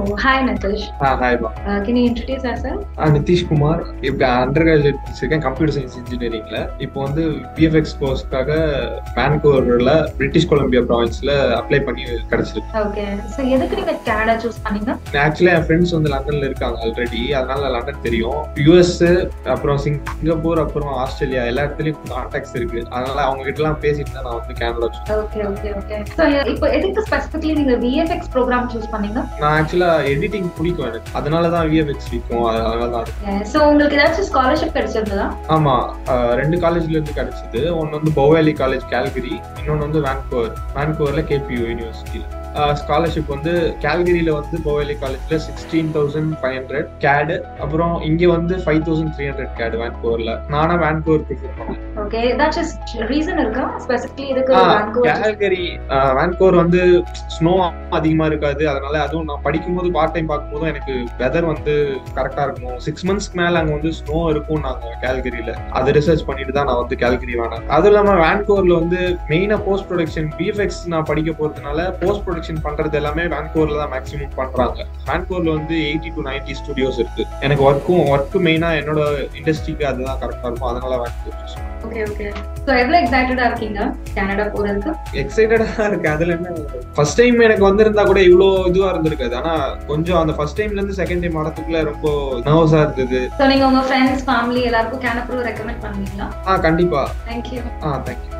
hi Nitish. Hi பா Uh, can you introduce yourself? Nitish Kumar இப்போ undergraduate படிச்சிருக்கேன் computer science இன்ஜினியரிங்ல இப்போ வந்து பிஎஃப்எக்ஸ் கோர்ஸ்க்காக வேன்கூவர்ல பிரிட்டிஷ் கொலம்பியா ப்ராவின்ஸ்ல அப்ளை பண்ணி கிடைச்சிருக்கு Okay. So எதுக்கு நீங்க கனடா சூஸ் பண்ணீங்க? ஆக்சுவலா என் ஃப்ரெண்ட்ஸ் வந்து லண்டன்ல இருக்காங்க ஆல்ரெடி அதனால லண்டன் தெரியும் யூஎஸ் அப்புறம் சிங்கப்பூர் அப்புறம் ஆஸ்திரேலியா எல்லா இடத்துலயும் கான்டாக்ட்ஸ் இருக்கு அதனால அவங்க கிட்ட எல்லாம் பேசிட்டு தான் நான் வந்து Canada choose Okay, okay, okay. So இப்போ எதுக்கு ஸ்பெசிஃபிக்லி நீங்க VFX ப்ரோக்ராம் சூஸ் பண்ணீங்க? நான் ஆக்சுவலா எடிட்டிங் பிடிக்கும் எனக்கு அதனால தான் விஎஃப்எக்ஸ் பிடிக்கும் அதனால தான் ஸோ உங்களுக்கு ஏதாச்சும் ஸ்காலர்ஷிப் கிடைச்சிருந்ததா? ஆமா அஹ் ரெண்டு காலேஜ்ல இருந்து கிடைச்சது ஒன்னு வந்து பௌவேலி காலேஜ் கேல்கரி இன்னொன்னு வந்து வேன்கோவர் வேன்கோவர்ல கேபியூ யூனிவர்சிட்டி ஸ்காலர்ஷிப் வந்து கேல்கரியில வந்து பௌவேலி காலேஜ்ல சிக்ஸ்டீன் தௌசண்ட் ஃபைவ் ஹண்ட்ரட் கேடு அப்புறம் இங்க வந்து ஃபைவ் தௌசண்ட் த்ரீ ஹண்ட்ரட் கேடு வேன்கோவர்ல நானா வேன்கோவர் ப்ரிஃபர் பண்ணேன் ஓகே ஏதாச்சும் ரீசன் இருக்கா ஸ்பெசிஃபிக்லி இதுக்கு ஆ, Vancouver choose கேல்கரி வேன்கோவர் வந்து ஸ்னோ அதிகமா இருக்காது அதனால அதுவும் நான் படிக்கும்போது பார்ட் டைம் பார்க்கும்போதும் எனக்கு வெதர் வந்து கரெக்டா இருக்கும் சிக்ஸ் மந்த்ஸ்க்கு மேல அங்க வந்து ஸ்னோ இருக்கும் நாங்க கேல்கரியில அது ரிசர்ச் பண்ணிட்டு தான் நான் வந்து கேல்கரி வேணாம் அதுவும் இல்லாம வேன்கோர்ல வந்து மெயினா போஸ்ட் ப்ரொடக்ஷன் பிஎஃப்எக்ஸ் நான் படிக்க போறதுனால போஸ்ட் ப்ரொடக்ஷன் பண்றது எல்லாமே வேன்கோர்ல தான் மேக்ஸிமம் பண்றாங்க வேன்கோர்ல வந்து எயிட்டி டு நைன்டி ஸ்டுடியோஸ் இருக்கு எனக்கு ஒர்க்கும் ஒர்க்கு மெயினா என்னோட இண்டஸ்ட்ரிக்கு அதுதான் கரெக்டா இருக்கும் அதனால வேன்கோர் ஓகே ஓகே ஸோ எவ்வளோ எக்ஸைட்டடா இருக்கீங்க கனடா போறதுக்கு எக்ஸைட்டடா இருக்கு அதுல என்ன ஃபர்ஸ்ட் டைம் எனக்கு வந்திருந்தா கூட இவ்வளோ இதுவா இருந்திருக்காது ஆனா கொஞ்சம் அந்த ஃபர்ஸ்ட் டைம்ல இருந்து செகண்ட் டைம் வரதுக்குள்ள ரொம்ப நர்வஸா இருந்தது ஸோ நீங்க உங்க ஃப்ரெண்ட்ஸ் ஃபேமிலி எல்லாருக்கும் கேனப்ரூ ரெக்கமெண்ட் பண்ணுவீங்களா ஆ கண்டிப்பா தேங்க்யூ ஆ தேங்க்யூ